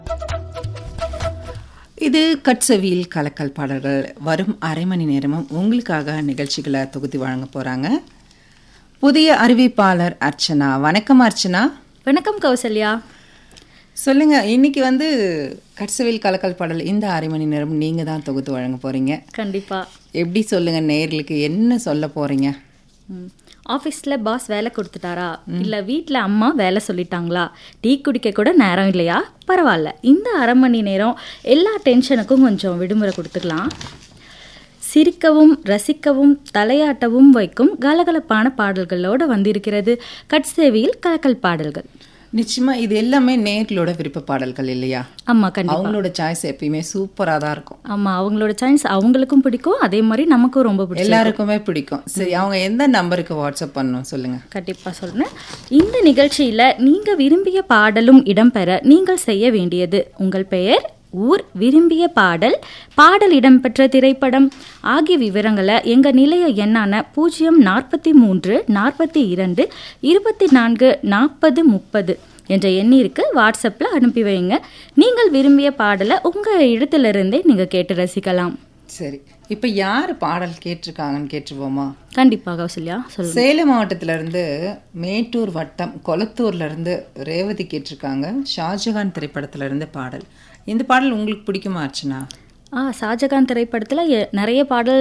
இது கட்சவியில் கலக்கல் பாடல்கள் வரும் அரை மணி நேரமும் உங்களுக்காக நிகழ்ச்சிகளை தொகுத்து வழங்க போறாங்க புதிய அறிவிப்பாளர் அர்ச்சனா வணக்கம் அர்ச்சனா வணக்கம் கௌசல்யா சொல்லுங்க இன்னைக்கு வந்து கட்சவியில் கலக்கல் பாடல் இந்த அரை மணி நேரம் நீங்க தான் தொகுத்து வழங்க போறீங்க கண்டிப்பா எப்படி சொல்லுங்க நேர்களுக்கு என்ன சொல்ல போறீங்க ம். ஆஃபீஸ்ல பாஸ் வேலை கொடுத்துட்டாரா இல்ல வீட்ல அம்மா வேலை சொல்லிட்டாங்களா டீ குடிக்க கூட நேரம் இல்லையா பரவாயில்ல இந்த அரை மணி நேரம் எல்லா டென்ஷனுக்கும் கொஞ்சம் விடுமுறை கொடுத்துக்கலாம் சிரிக்கவும் ரசிக்கவும் தலையாட்டவும் வைக்கும் கலகலப்பான பாடல்களோட வந்திருக்கிறது கட்சேவியில் கலக்கல் பாடல்கள் நிச்சயமா இது எல்லாமே நேர்களோட விருப்ப பாடல்கள் இல்லையா ஆமா கண்டிப்பா அவங்களோட சாய்ஸ் எப்பயுமே சூப்பரா தான் இருக்கும் ஆமா அவங்களோட சாய்ஸ் அவங்களுக்கும் பிடிக்கும் அதே மாதிரி நமக்கும் ரொம்ப பிடிக்கும் எல்லாருக்குமே பிடிக்கும் சரி அவங்க எந்த நம்பருக்கு வாட்ஸ்அப் பண்ணணும் சொல்லுங்க கண்டிப்பா சொல்றேன் இந்த நிகழ்ச்சியில நீங்க விரும்பிய பாடலும் இடம்பெற நீங்கள் செய்ய வேண்டியது உங்கள் பெயர் ஊர் விரும்பிய பாடல் பாடல் இடம்பெற்ற திரைப்படம் ஆகிய விவரங்களை எங்க நிலைய எண்ணான பூஜ்ஜியம் நாற்பத்தி மூன்று நாற்பத்தி இரண்டு இருபத்தி நான்கு நாற்பது முப்பது என்ற எண்ணிற்கு வாட்ஸ்அப்பில் அனுப்பி வைங்க நீங்கள் விரும்பிய பாடலை உங்க இடத்திலிருந்தே நீங்க கேட்டு ரசிக்கலாம் சரி இப்ப யார் பாடல் கேட்டிருக்காங்கன்னு கேட்டுருவோமா கண்டிப்பா கௌசல்யா சொல்லுங்க சேலம் மாவட்டத்துல இருந்து மேட்டூர் வட்டம் கொளத்தூர்ல இருந்து ரேவதி கேட்டிருக்காங்க ஷாஜகான் திரைப்படத்துல இருந்து பாடல் இந்த பாடல் உங்களுக்கு பிடிக்குமா அர்ச்சனா ஆ ஷாஜகான் திரைப்படத்துல எ- நிறைய பாடல்